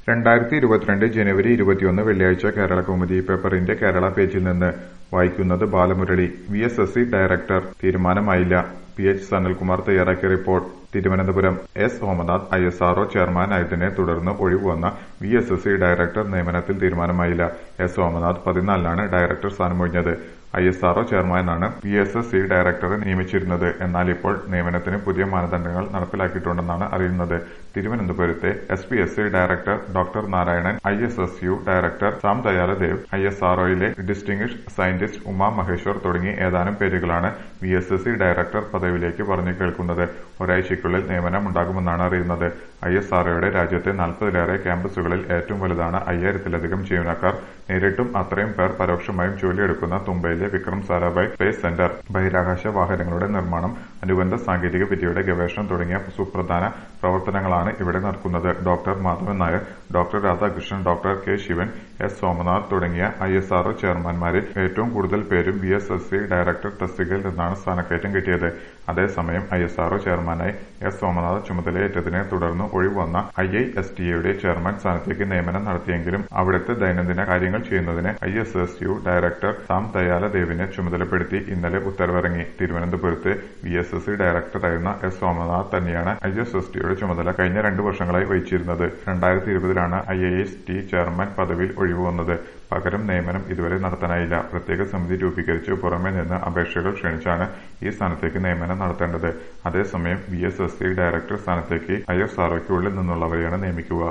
രണ്ടായിരത്തി ഇരുപത്തിരണ്ട് ജനുവരി ഇരുപത്തിയൊന്ന് വെള്ളിയാഴ്ച കേരള കൗമുദി പേപ്പറിന്റെ കേരള പേജിൽ നിന്ന് വായിക്കുന്നത് Balamurali V S S C director തീരുമാനമായില്ല പി എച്ച് സനൽകുമാർ തയ്യാറാക്കിയ report Thiruvananthapuram S Somanath I S R O ചെയർമാനായതിനെ തുടർന്ന് ഒഴിവുവന്ന V S S C director നിയമനത്തിൽ തീരുമാനമായില്ല എസ് സോമനാഥ് പതിനാലിനാണ് ഡയറക്ടർ സ്ഥാനമൊഴിഞ്ഞത് ഐ എസ് ആർഒ ചെയർമാനാണ് വി എസ് എസ് സി ഡയറക്ടറെ നിയമിച്ചിരുന്നത് എന്നാൽ ഇപ്പോൾ നിയമനത്തിന് പുതിയ മാനദണ്ഡങ്ങൾ നടപ്പിലാക്കിയിട്ടുണ്ടെന്നാണ് അറിയുന്നത് തിരുവനന്തപുരത്തെ S P S C director doctor Narayanan I S S U director Sam Dayaladev I S ആർഒയിലെ ഡിസ്റ്റിംഗ്വിഷ് സയന്റിസ്റ്റ് ഉമാ മഹേശ്വർ തുടങ്ങി ഏതാനും പേരുകളാണ് V S S C director പദവിയിലേക്ക് പറഞ്ഞു കേൾക്കുന്നത് ഒരാഴ്ചയ്ക്കുള്ളിൽ നിയമനം ഉണ്ടാകുമെന്നാണ് അറിയുന്നത് ഐ എസ് ആർഒയുടെ രാജ്യത്തെ നാൽപ്പതിലേറെ ക്യാമ്പസുകളിൽ ഏറ്റവും വലുതാണ് അയ്യായിരത്തിലധികം ജീവനക്കാർ നേരിട്ടും അത്രയും പേർ പരോക്ഷമായും ജോലിയെടുക്കുന്ന തുമ്പയിലെ വിക്രം സാരാഭായ് സ്പേസ് സെന്റർ ബഹിരാകാശ വാഹനങ്ങളുടെ നിർമ്മാണം അനുബന്ധ സാങ്കേതിക വിദ്യയുടെ ഗവേഷണം തുടങ്ങിയ സുപ്രധാന പ്രവർത്തനങ്ങളാണ് ഇവിടെ നടക്കുന്നത് doctor Madhavan Nair doctor Radhakrishnan doctor K Sivan S Somanath തുടങ്ങിയ ഐ എസ് ആർഒ ചെയർമാൻമാരിൽ ഏറ്റവും കൂടുതൽ പേരും V S S C director തസ്തികയിൽ നിന്നാണ് സ്ഥാനക്കയറ്റം കിട്ടിയത് അതേസമയം ഐ എസ് ആർഒ ചെയർമാനായി എസ് സോമനാഥ് ചുമതലയേറ്റതിനെ തുടർന്ന് ഒഴിവന്ന ഐ ഐ എസ് ടി എയുടെ ചെയർമാൻ സ്ഥാനത്തേക്ക് നിയമനം നടത്തിയെങ്കിലും അവിടുത്തെ ദൈനംദിന കാര്യങ്ങൾ ചെയ്യുന്നതിന് I S S U director Sam ദയാലദേവിനെ ചുമതലപ്പെടുത്തി ഇന്നലെ ഉത്തരവിറങ്ങി തിരുവനന്തപുരത്ത് V S S C ഡയറക്ടറായിരുന്ന S Somanath തന്നെയാണ് ഐ എസ് എസ് ടിയുടെ ചുമതല കഴിഞ്ഞ രണ്ടു വർഷങ്ങളായി വഹിച്ചിരുന്നത് രണ്ടായിരത്തി ഇരുപതിലാണ് I I S T chairman പദവിയിൽ ഒഴിവ് വന്നത് പകരം നിയമനം ഇതുവരെ നടത്താനായില്ല പ്രത്യേക സമിതി രൂപീകരിച്ച് പുറമെ നിന്ന് അപേക്ഷകൾ ക്ഷണിച്ചാണ് ഈ സ്ഥാനത്തേക്ക് നിയമനം നടത്തേണ്ടത് അതേസമയം V S S C director സ്ഥാനത്തേക്ക് ഐ എസ് ആർഒയ്ക്കുള്ളിൽ നിന്നുള്ളവരെയാണ് നിയമിക്കുക